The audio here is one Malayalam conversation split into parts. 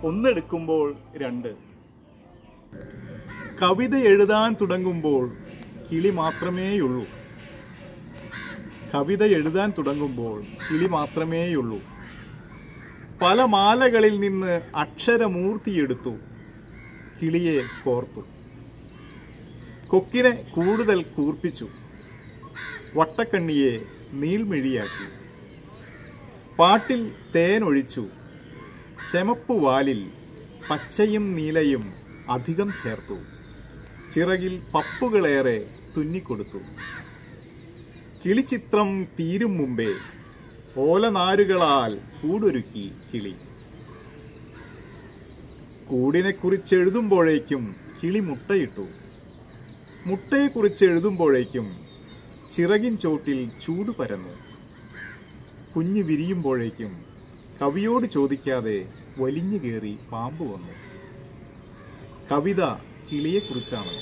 ഒന്നെടുക്കുമ്പോൾ രണ്ട് കവിത എഴുതാൻ തുടങ്ങുമ്പോൾ കിളി മാത്രമേയുള്ളൂ കവിത എഴുതാൻ തുടങ്ങുമ്പോൾ കിളി മാത്രമേയുള്ളൂ പല മാലകളിൽ നിന്ന് അക്ഷരമൂർത്തിയെടുത്തു കിളിയെ കോർത്തു കൊക്കിനെ കൂടുതൽ കൂർപ്പിച്ചു വട്ടക്കണ്ണിയെ നീൾമിഴിയാക്കി പാട്ടിൽ തേനൊഴിച്ചു ചെമപ്പു വാലിൽ പച്ചയും നീലയും അധികം ചേർത്തു ചിറകിൽ പപ്പുകളേറെ തുന്നിക്കൊടുത്തു കിളിച്ചിത്രം തീരും മുമ്പേ ഓലനാരുകളാൽ കൂടൊരുക്കി കിളി കൂടിനെക്കുറിച്ച് എഴുതുമ്പോഴേക്കും കിളി മുട്ടയിട്ടു മുട്ടയെക്കുറിച്ച് എഴുതുമ്പോഴേക്കും ചിറകിൻ ചോട്ടിൽ ചൂട് പരന്നു കുഞ്ഞ് വിരിയുമ്പോഴേക്കും കവിയോട് ചോദിക്കാതെ വലിഞ്ഞു കയറി പാമ്പ് വന്നു കവിത കിളിയെക്കുറിച്ചാണ്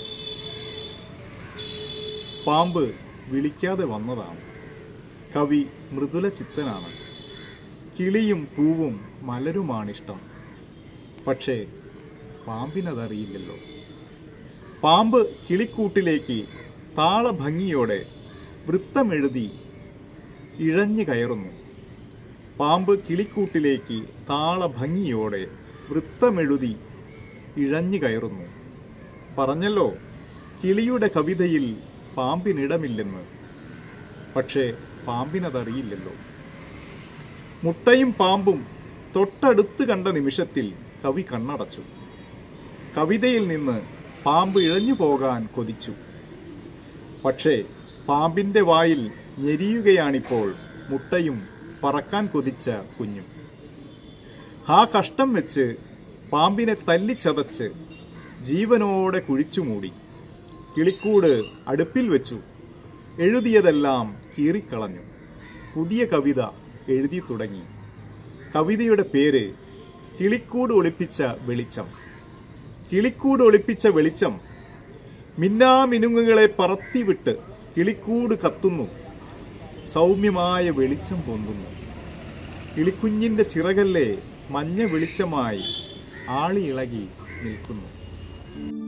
പാമ്പ് വിളിക്കാതെ വന്നതാണ് കവി മൃദുല ചിത്തനാണ് കിളിയും പൂവും മലരുമാണിഷ്ടം പക്ഷേ പാമ്പിനതറിയില്ലല്ലോ പാമ്പ് കിളിക്കൂട്ടിലേക്ക് താളഭംഗിയോടെ വൃത്തമെഴുതി ഇഴഞ്ഞു കയറുന്നു പാമ്പ് കിളിക്കൂട്ടിലേക്ക് താളഭംഗിയോടെ വൃത്തമെഴുതി ഇഴഞ്ഞു കയറുന്നു പറഞ്ഞല്ലോ കിളിയുടെ കവിതയിൽ പാമ്പിനിടമില്ലെന്ന് പക്ഷേ പാമ്പിനതറിയില്ലല്ലോ മുട്ടയും പാമ്പും തൊട്ടടുത്ത് കണ്ട നിമിഷത്തിൽ കവി കണ്ണടച്ചു കവിതയിൽ നിന്ന് പാമ്പ് ഇഴഞ്ഞു പോകാൻ കൊതിച്ചു പക്ഷേ പാമ്പിന്റെ വായിൽ ഞെരിയുകയാണിപ്പോൾ മുട്ടയും പറക്കാൻ കൊതിച്ച കുഞ്ഞും ആ കഷ്ടം വെച്ച് പാമ്പിനെ തല്ലിച്ചതച്ച് ജീവനോടെ കുഴിച്ചുമൂടി കിളിക്കൂട് അടുപ്പിൽ വെച്ചു എഴുതിയതെല്ലാം കീറിക്കളഞ്ഞു പുതിയ കവിത എഴുതി തുടങ്ങി കവിതയുടെ പേര് കിളിക്കൂട് ഒളിപ്പിച്ച വെളിച്ചം കിളിക്കൂട് ഒളിപ്പിച്ച വെളിച്ചം മിന്നാമിനുങ്ങുകളെ പറത്തിവിട്ട് കിളിക്കൂട് കത്തുന്നു സൗമ്യമായ വെളിച്ചം പൊന്തുന്നു കിളിക്കുഞ്ഞിന്റെ ചിറകല്ലേ മഞ്ഞ വെളിച്ചമായി ആളിയിളകി നിൽക്കുന്നു